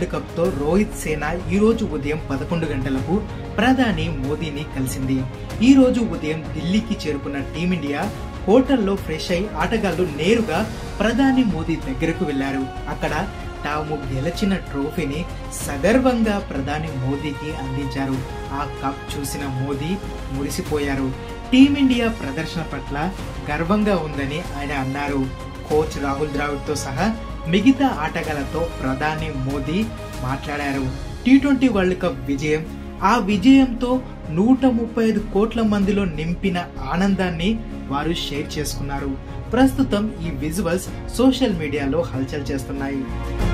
world cup తో రోహిత్ సేన ఈ రోజు ఉదయం పదకొండు గంటలకు ప్రధాని మోదీని కలిసింది ఈ రోజు ఉదయం ఢిల్లీకి చేరుకున్న టీమిండియా హోటల్లో ఫ్రెష్ అయి ఆటగాళ్లు నేరుగా ప్రధాని మోదీ దగ్గరకు వెళ్లారు అక్కడ తాము గెలిచిన ట్రోఫీని సగర్వంగా ప్రధాని మోదీకి అందించారు ఆ కప్ చూసిన మోదీ మురిసిపోయారు టీమిండియా ప్రదర్శన పట్ల గర్వంగా ఉందని ఆయన అన్నారు కోచ్ రాహుల్ ద్రావిడ్ తో సహా మిగతా ఆటగాళ్లతో ప్రధాని మోదీ మాట్లాడారు టీ ట్వంటీ వరల్డ్ కప్ విజయం ఆ విజయంతో నూట ముప్పై ఐదు కోట్ల మందిలో నింపిన ఆనందాన్ని వారు షేర్ చేసుకున్నారు ప్రస్తుతం ఈ విజువల్స్ సోషల్ మీడియాలో హల్చల్ చేస్తున్నాయి